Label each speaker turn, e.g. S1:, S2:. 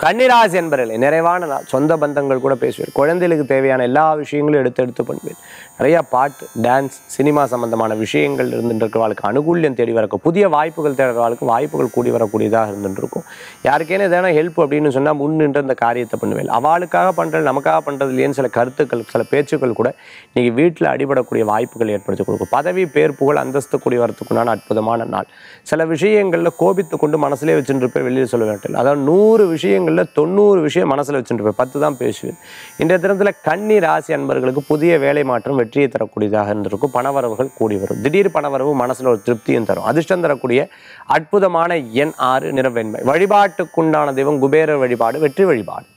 S1: கன்னிராசி என்பவர்களே நிறைவான நாள் சொந்த பந்தங்கள் கூட பேசுவேன் குழந்தைகளுக்கு தேவையான எல்லா விஷயங்களும் எடுத்து எடுத்து பண்ணுவேன் நிறைய பாட்டு டான்ஸ் சினிமா சம்பந்தமான விஷயங்கள் இருந்துட்டு இருக்கிறவர்களுக்கு அனுகூல்யம் தேடி வரக்கும் புதிய வாய்ப்புகள் தேடுறவர்களுக்கு வாய்ப்புகள் கூடி வரக்கூடியதாக இருந்துட்டு இருக்கும் யாருக்கேனும் எதனா ஹெல்ப் அப்படின்னு சொன்னால் முன்னின்று அந்த காரியத்தை பண்ணுவேன் அவளுக்காக பண்ணுறது நமக்காக பண்ணுறது இல்லையேன்னு சில கருத்துக்கள் சில பேச்சுக்கள் கூட இன்னைக்கு வீட்டில் அடிபடக்கூடிய வாய்ப்புகள் ஏற்படுத்தி கொடுக்கும் பதவி பேர் புகழ் அந்தஸ்து கூடி வரத்துக்குண்டான அற்புதமான நாள் சில விஷயங்களில் கோபித்து கொண்டு மனசுலேயே வச்சுட்டு இருப்பேன் வெளியில் சொல்ல வேண்டிய அதாவது நூறு விஷயங்களில் தொண்ணூறு விஷயம் மனசில் வச்சுட்டு இருப்பேன் பத்து தான் பேசுவேன் இன்றைய தினத்தில் கன்னி ராசி அன்பர்களுக்கு புதிய வேலை மாற்றம் வெற்றியை தரக்கூடியதாக இருந்திருக்கும் பணவரவுகள் கூடி வரும் திடீர் பணவரவு மனசில் ஒரு திருப்தியும் தரும் அதிர்ஷ்டம் தரக்கூடிய அற்புதமான எண் ஆறு நிறவெண்மை வழிபாட்டுக்குண்டான தெய்வம் குபேர வழிபாடு வெற்றி வழிபாடு